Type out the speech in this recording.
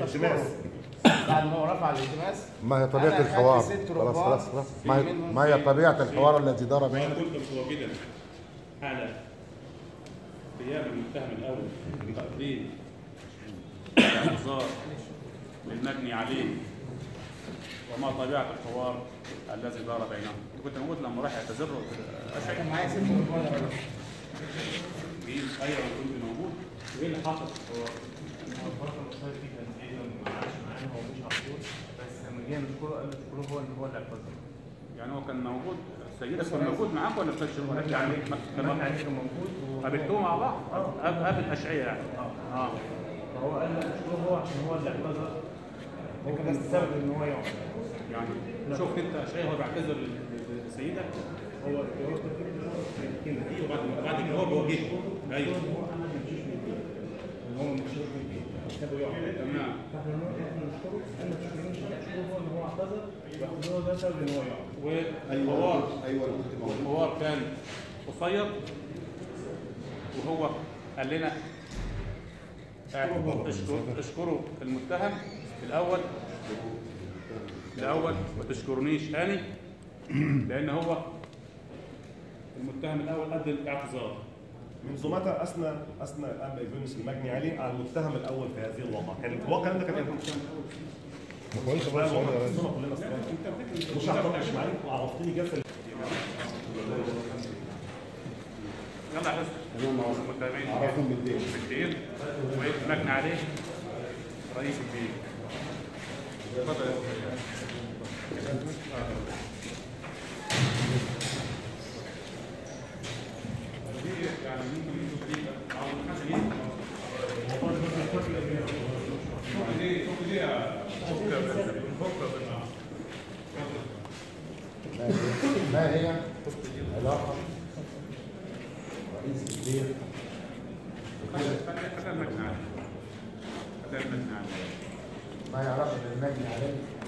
التماس بعد ما هو رفع الالتماس ما هي طبيعة أنا خدت الحوار ست خلاص رباط خلاص خلاص في ما هي منهم ما هي في- طبيعة الحوار الذي دار ما بيننا كنت متواجدا حال قيام المتهم الاول بتقديم اعتذار للمبني عليه وما طبيعه الحوار الذي دار بينهم أنت كنت موجود لما راح يعتذر اشعر كان معايا ست رباط يا ريس. مين ايوه كنت موجود وايه اللي حصل؟ هو الفترة القصيرة دي كان تقريبا ما عادش معانا هو مش على طول بس لما جينا نشكره قال نشكره هو اللي هو اللي اعتذر. يعني هو كان موجود سيدك كان موجود معاك ولا بتشتغل ولا يعني كان كان عليه كان موجود وهو- قابلتوه مع بعض؟ اه قبل قبل الاشعياء يعني اه اه فهو قال لا نشكره هو عشان هو اللي اعتذر هو كان السبب ان هو يقعد يعني شفت انت اشعياء هو بيعتذر لسيدك هو هو التفكير ده كده ايوه بعد بعد كده هو بيواجهه ايوه هو انا ما مشيش من البيت هو ما مشيش من البيت سابه يقعد تمام فاحنا نروح احنا نشكره قال ما تشكرنيش لا اشكره هو ان هو اعتذر واعتذاره ده سبب ان هو يقعد والحوار ايوه كنت موجود الحوار كان قصير وهو قال لنا اه، اشكر- اشكروا المتهم الاول الاول ما تشكرونيش اني لان هو المتهم الاول قدم اعتذار منذ متى اثنى اثنى الاب يونس المجني عليه على المتهم الاول في هذه الواقعه؟ يعني الواقع ده كان إيه؟ ما كنتش بقى بقول الواقع خلصنا كلنا سلام. مش هعترضش معاك وعرفتني جلسه يلا يا حسن المتهمين عرفهم بالدين بالدين ومجني عليه رئيس الدين اتفضل يا دي يعني ممكن يشوف دي او حاجه دي شوف دي شوف دي يا ما هي علاقة رئيس الدين خلينا المجني عليه خلينا المجني عليه ما هي علاقة بالمجني عليه